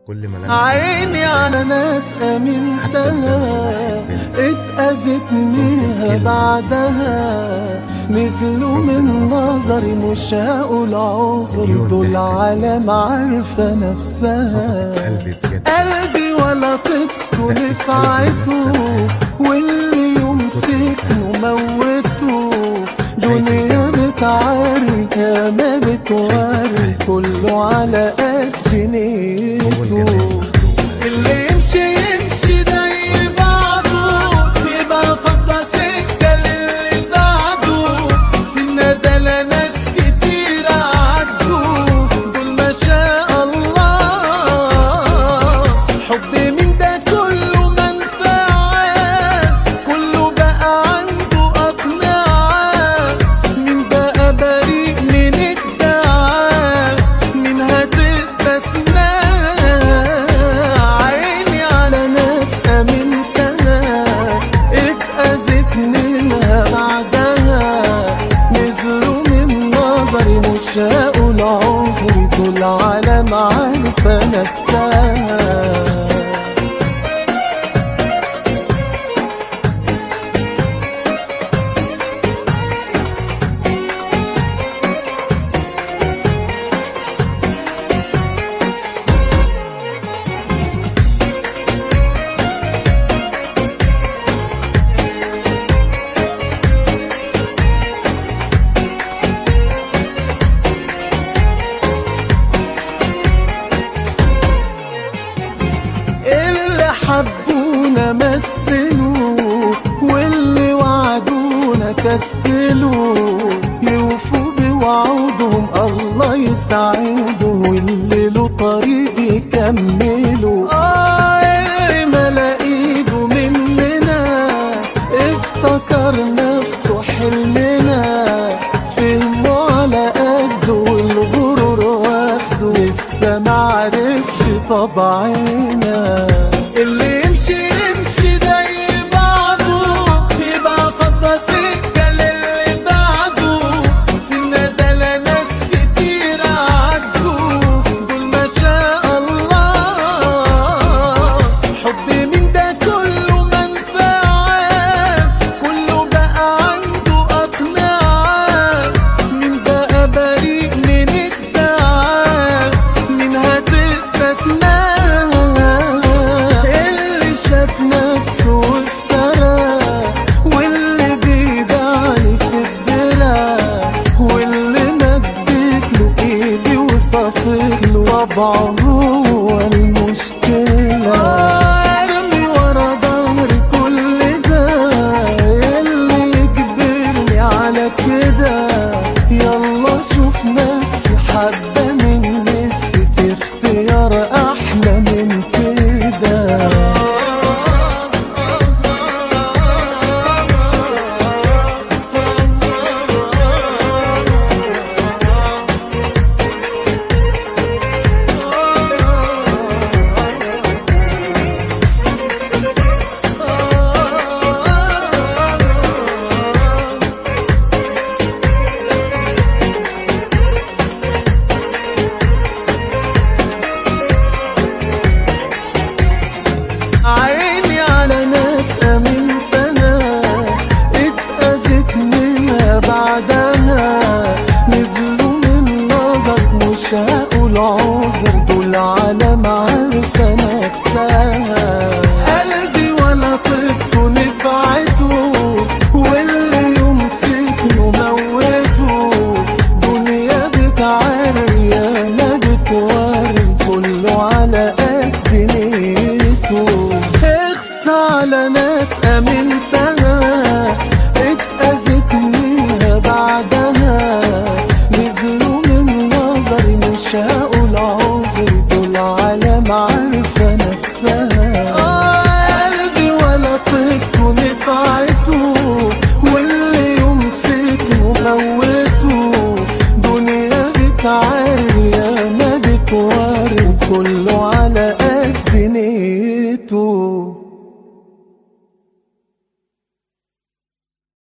كل ما عيني على ناس امنتها اتأذت منها بعدها نزلوا من نظري مش هقول عذر دول عالم عارفة نفسها قلبي بجد قلبي ولا طبته نفعته واللي يمسكه موته دنيا بتعاري ما بتواري كله على قد نيته اللي يمشي يمشي زي بعضه يبقى خطة سكة للي بعده في الندلة ناس كتير عدوا دول ما شاء الله حب من ده كله منفعة كله بقى عنده أقنعة مين بقى بريء من الدعاء مين هتستثنى عيني على ناس أمنتها اتأذت منها بعدها نزلوا من نظري مش هقول عذري دول عالم عارفة نفسها اللي حبونا مثلوا واللي وعدونا كسلوا يوفوا بوعودهم الله يسعدهم واللي له طريق يكملوا آه اللي ملا ايده مننا افتكر نفسه حلمنا فهموا على قده والغرور واخده لسه معرفش طبعنا اللي يمشي يمشي زي بعضه يبقى خطة سكة للي بعده في الندلة ناس كتير عدوا دول ما شاء الله حب من ده كله منفعة كله بقى عنده أقنعة مين بقى بريء من الدعاء مين هتستثنى اللي شاف نفسه وافترى واللي بيدعني في الدرع واللي مدت له ايدي وصفت له طبعه هو المشكلة ارمي ورا ظهري كل ده اللي يجبرني على كده يلا شوف نفسي حبة من نفسي في اختيار احلى من كده عيني على ناس امنتها اتأذت منها بعدها نزلوا من نظر مش هقول عذر دول عالم عارفة نفسها قلبي ولا طبته نفعته واللي يمسكنه موته دنيا بتعري